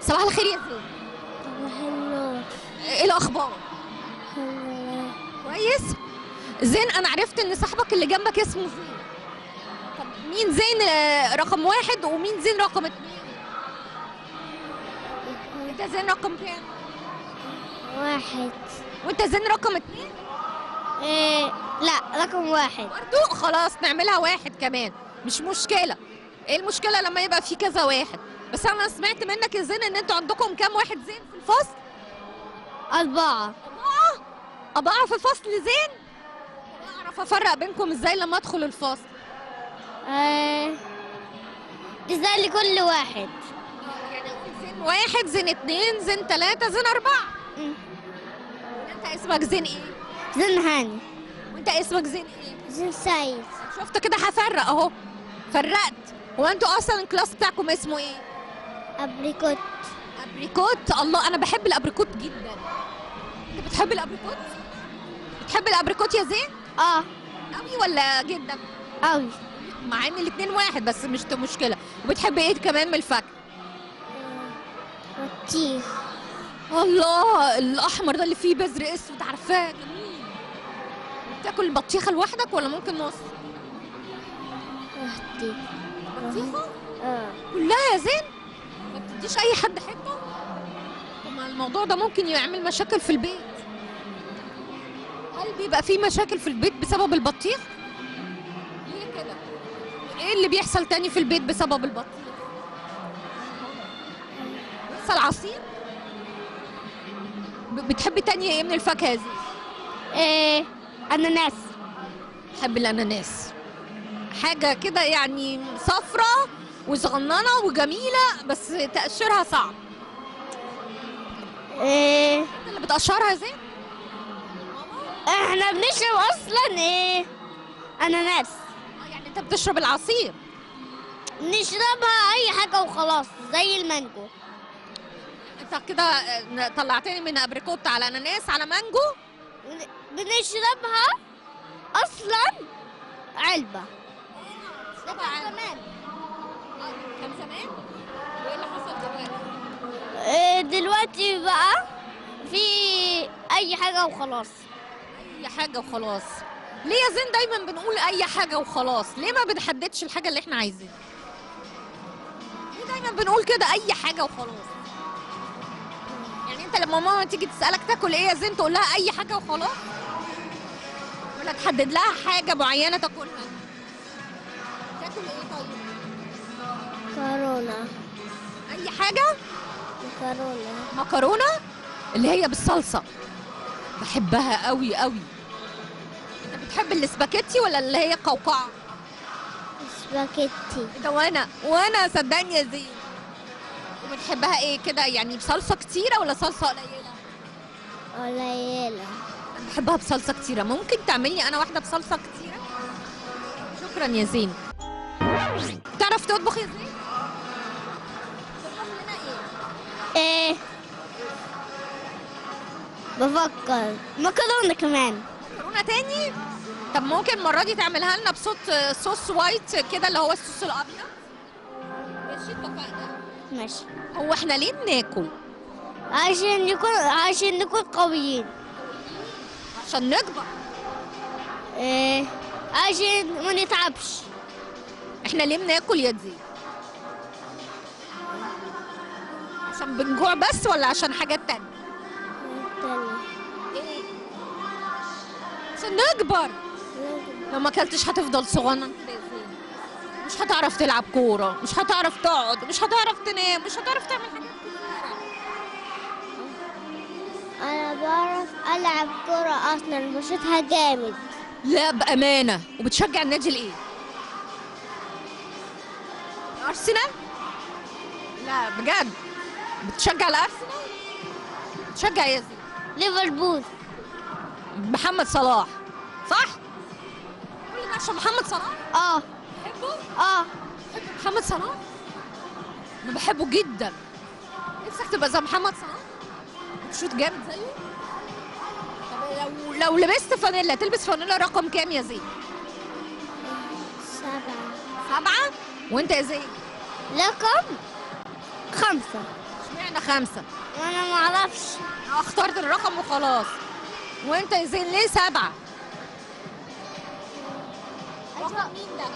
صباح الخير يا زين صباح النور ايه الاخبار الحمد لله كويس زين انا عرفت ان صاحبك اللي جنبك اسمه زين طب مين زين آه، رقم واحد ومين زين رقم اتنين انت زين رقم كام واحد وانت زين رقم اتنين إيه لا رقم واحد برضو خلاص نعملها واحد كمان مش مشكله ايه المشكله لما يبقى في كذا واحد بس انا سمعت منك يا زين ان انتوا عندكم كام واحد زين في الفصل أربعة أربعة أربعة في الفصل زين أعرف أفرق بينكم إزاي لما أدخل الفصل إيه إزاي لكل واحد يعني زين واحد زين اتنين زين تلاتة زين أربعة مم. أنت اسمك زين إيه؟ زين هاني وأنت اسمك زين إيه؟ زين سعيد شفت كده هفرق أهو فرقت هو أنتوا أصلا الكلاس بتاعكم اسمه إيه؟ أبريكوت أبريكوت الله أنا بحب الأبريكوت جدا أنت بتحب الأبريكوت؟ بتحب الأبريكوت يا زين؟ آه أوي ولا جدا؟ أوي مع إن الاتنين واحد بس مش مشكلة وبتحب إيه كمان من الفاكهة؟ بطيخ الله الاحمر ده اللي فيه بذر اسود عارفاه جميل بتاكل البطيخه لوحدك ولا ممكن نص وحدي بطيخه آه كلها يا زين ما بتديش اي حد حته طب ما الموضوع ده ممكن يعمل مشاكل في البيت هل بيبقى في مشاكل في البيت بسبب البطيخ ليه كده ايه اللي بيحصل تاني في البيت بسبب البطيخ بيحصل عصير ب- بتحبي تاني ايه من الفاكهه يا زين إيه أناناس بحب الاناناس حاجه كده يعني صفرة وصغننه وجميله بس تقشرها صعب إيه انت اللي بتقشرها زين إحنا بنشرب أصلا إيه أناناس آه، يعني انت بتشرب العصير نشربها أي حاجة وخلاص زي المانجو انت كده آه، طلعتني من ابريكوت على اناناس على مانجو ون- بنشربها أصلا علبة زمان كان زمان وايه اللي حصل دلوقتي إيه دلوقتي بقى في أي حاجة وخلاص اي حاجه وخلاص ليه يا زين دايما بنقول اي حاجه وخلاص ليه ما بنحددش الحاجه اللي احنا عايزينها ليه دايما بنقول كده اي حاجه وخلاص يعني انت لما ماما تيجي تسالك تاكل ايه يا زين تقول لها اي حاجه وخلاص ولا تحدد لها حاجه معينه تاكلها تاكل ايه طيب كورونا اي حاجه كورونا مكرونه اللي هي بالصلصه بحبها قوي قوي انت بتحب الاسباجيتي ولا اللي هي قوقعه سباكيتي ده وانا وانا صدقني يا زين وبتحبها ايه كده يعني بصلصه كتيره ولا صلصه قليله قليلة انا بحبها بصلصه كتيره ممكن تعملي انا واحده بصلصه كتيره شكرا يا زين تعرف تطبخ يا زين تطبخ لنا ايه إيه بفكر مكرونة كمان مكرونه تاني طب ممكن المره دي تعملها لنا بصوت صوص وايت كده اللي هو الصوص الابيض ماشي اتفقنا ماشي هو احنا ليه بناكل عشان نكون عشان نكون قويين عشان نكبر إيه عشان ما نتعبش احنا ليه بناكل يا زين عشان بنجوع بس ولا عشان حاجات تانية ايه عشان نكبر لو ما اكلتش هتفضل صغنن كده يا زين مش هتعرف تلعب كوره مش هتعرف تقعد مش هتعرف تنام مش هتعرف تعمل حاجات كتيره أنا بعرف ألعب كرة أصلا بشوطها جامد لا بامانه وبتشجع النادي الايه ارسنال لا بجد بتشجع الارسنال بتشجع يا زين ليفربول محمد صلاح صح كل ده عشان محمد صلاح اه بحبه اه بحب محمد صلاح انا بحبه جدا نفسك تبقى زي محمد صلاح بتشوط جامد زيه طب لو لو لبست فانيلا تلبس فانيلا رقم كام يا زين سبعة سبعة وانت يا زين رقم خمسة اشمعنى خمسة وانا ما اعرفش أنا اخترت الرقم وخلاص وانت يا زين ليه سبعة رقم مين ده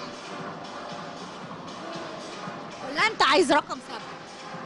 ولا انت عايز رقم سبعة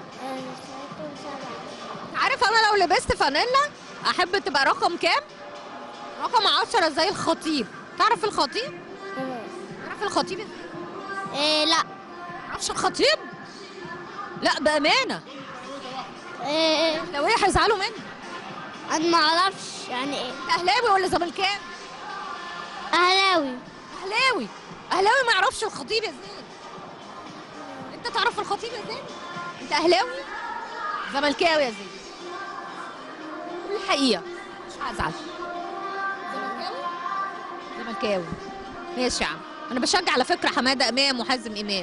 انت عارف انا لو لبست فانيلا احب تبقى رقم كام رقم عشرة زي الخطيب تعرف الخطيب تعرف الخطيب ازاي إيه لا تعرفش الخطيب لا بامانه إيه لو ايه هيزعلوا مني انا ما اعرفش يعني ايه انت اهلاوي ولا زملكاوي اهلاوي اهلاوي اهلاوي ما يعرفش الخطيب يا زين انت تعرف الخطيب يا زين انت اهلاوي زملكاوي يا زين قول الحقيقه مش هزعل زملكاوي زملكاوي ماشي يا عم انا بشجع على فكره حماده امام وحازم امام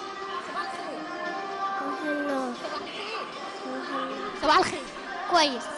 صباح الخير صباح الخير كويس